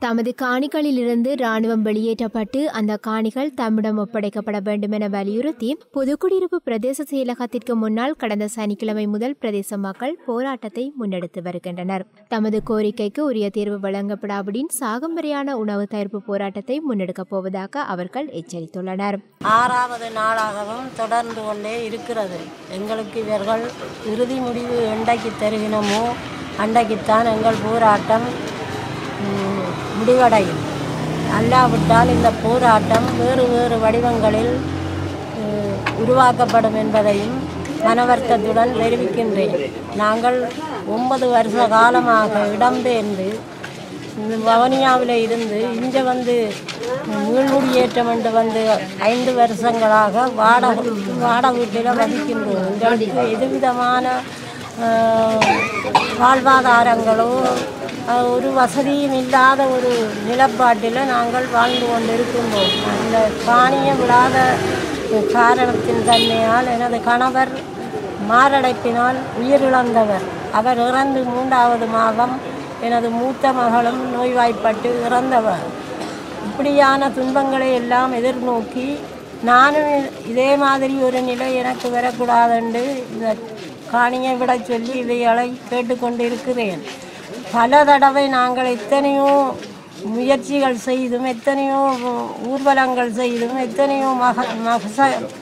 தமது காணிகளிலிருந்து ராணுவம் வெளியேற்றப்பட்டு அந்த காணிகள் தம்மிடம் ஒப்படைக்கப்பட வேண்டும் என வலியுறுத்தி புதுக்குடியிருப்பு பிரதேச செயலகத்திற்கு முன்னால் கடந்த சனிக்கிழமை முதல் பிரதேச மக்கள் போராட்டத்தை முன்னெடுத்து வருகின்றனர் தமது கோரிக்கைக்கு உரிய தீர்வு வழங்கப்படாவிடின் சாகம்பரியான உணவு தயாரிப்பு போராட்டத்தை முன்னெடுக்கப் போவதாக அவர்கள் எச்சரித்துள்ளனர் ஆறாவது நாளாகவும் தொடர்ந்து கொண்டே இருக்கிறது எங்களுக்கு இவர்கள் இறுதி முடிவு எண்டைக்கு தருகினமோ அண்டைக்குத்தான் எங்கள் போராட்டம் ம், முடிவடையும் அல்லாவிட்டால் இந்த போராட்டம் வேறு வேறு வடிவங்களில் ம், உருவாக்கப்படும் என்பதையும் மனவர்த்தத்துடன் தெரிவிக்கின்றேன் நாங்கள் ஒன்பது வருஷ காலமாக இடம்பெயர்ந்து இந்த வவனியாவில் இருந்து இங்கே வந்து மீள்குடியேற்றம் என்று வந்து ஐந்து வருஷங்களாக வாடகை வாடகை வீட்டில் வசிக்கின்றோம் எங்களுக்கு எதுவிதமான ஆஹ், வாழ்வாதாரங்களோ ஆஹ், ஒரு வசதியும் இல்லாத ஒரு நிலப்பாட்டில் நாங்கள் வாழ்ந்து கொண்டிருக்கின்றோம் அந்த காணிய விடாத காரணத்தின் தன்மையால் எனது கணவர் மாரடைப்பினால் உயிரிழந்தவர் அவர் இறந்து மூன்றாவது மாதம் எனது மூத்த மகளும் நோய்வாய்ப்பட்டு இறந்தவர் இப்படியான துன்பங்களை எல்லாம் எதிர்நோக்கி நானும் இதே மாதிரி ஒரு நிலை எனக்கு வரக்கூடாதுண்டு இந்த காணியை விட சொல்லி இவைகளை கேட்டுக்கொண்டிருக்கிறேன் பல தடவை நாங்கள் எத்தனையோ முயற்சிகள் செய்தும் எத்தனையோ ஊர்வலங்கள் செய்தும் எத்தனையோ மக மகச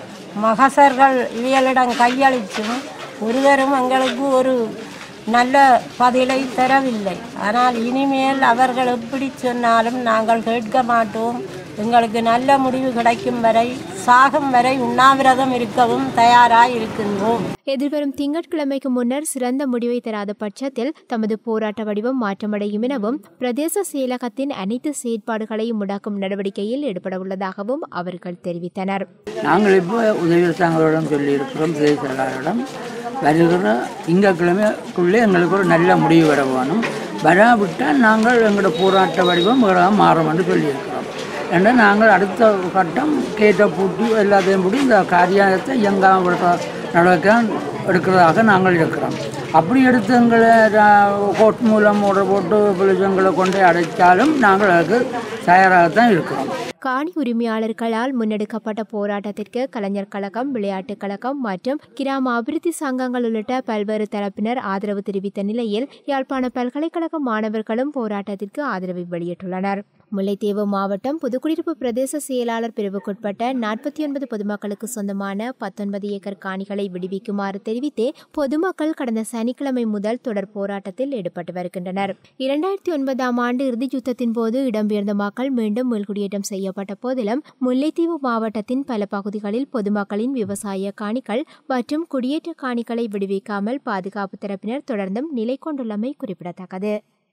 மகசர்கள் இவியலிடம் கையளித்தும் ஒருவரும் எங்களுக்கு ஒரு நல்ல பதிலை தரவில்லை ஆனால் இனிமேல் அவர்கள் எப்படி சொன்னாலும் நாங்கள் கேட்க மாட்டோம் எங்களுக்கு நல்ல முடிவு கிடைக்கும் வரை சாகும் வரை உண்ணாவிரதம் இருக்கவும் தயாராக இருக்கின்றோம் எதிர்வரும் திங்கட்கிழமைக்கு முன்னர் சிறந்த முடிவை தராத பட்சத்தில் தமது போராட்ட வடிவம் மாற்றமடையும் எனவும் பிரதேச செயலகத்தின் அனைத்து செயற்பாடுகளையும் முடக்கும் நடவடிக்கையில் ஈடுபட உள்ளதாகவும் அவர்கள் தெரிவித்தனர் நாங்கள் இப்போ உதவி அரசாங்கங்களிடம் சொல்லியிருக்கிறோம் செயலாளரிடம் வருகிற திங்கட்கிழமைக்குள்ளே எங்களுக்கு ஒரு நல்ல முடிவு வர வேணும் வராவிட்டால் நாங்கள் எங்களோட போராட்ட வடிவம் வேற மாறும் என்று சொல்லியிருக்கிறோம் ஏன்னா நாங்கள் அடுத்த கட்டம் கேட்ட பூட்டி எல்லாத்தையும் பூட்டி இந்த காரியத்தை இயங்காமல் விடுற நடவடிக்கை எடுக்கிறதாக நாங்கள் இருக்கிறோம் அப்படி எடுத்து எங்களை கோர்ட் மூலம் ஆர்டர் போட்டு போலீஸங்களை கொண்டு அடைச்சாலும் நாங்கள் அதுக்கு தயாராகத்தான் இருக்கிறோம் காணி உரிமையாளர்களால் முன்னெடுக்கப்பட்ட போராட்டத்திற்கு கலைஞர் கழகம் விளையாட்டுக் கழகம் மற்றும் கிராம அபிவிருத்தி சங்கங்கள் உள்ளிட்ட பல்வேறு தரப்பினர் ஆதரவு தெரிவித்த நிலையில் யாழ்ப்பாண பல்கலைக்கழக மாணவர்களும் போராட்டத்திற்கு ஆதரவை வெளியிட்டுள்ளனர் முல்லைத்தீவு மாவட்டம் புதுக்குடியிருப்பு பிரதேச செயலாளர் பிரிவுக்குட்பட்ட நாற்பத்தி ஒன்பது பொதுமக்களுக்கு சொந்தமான பத்தொன்பது ஏக்கர் காணிகளை விடுவிக்குமாறு தெரிவித்தே பொதுமக்கள் கடந்த சனிக்கிழமை முதல் தொடர் போராட்டத்தில் ஈடுபட்டு வருகின்றனர் இரண்டாயிரத்தி ஒன்பதாம் ஆண்டு இறுதிச் யுத்தத்தின் போது இடம்பெயர்ந்த மக்கள் மீண்டும் மீள்குடியேற்றம் செய்யப்பட்ட போதிலும் முல்லைத்தீவு மாவட்டத்தின் பல பகுதிகளில் பொதுமக்களின் விவசாய காணிகள் மற்றும் குடியேற்ற காணிகளை விடுவிக்காமல் பாதுகாப்பு தரப்பினர் தொடர்ந்தும் நிலை கொண்டுள்ளமை குறிப்பிடத்தக்கது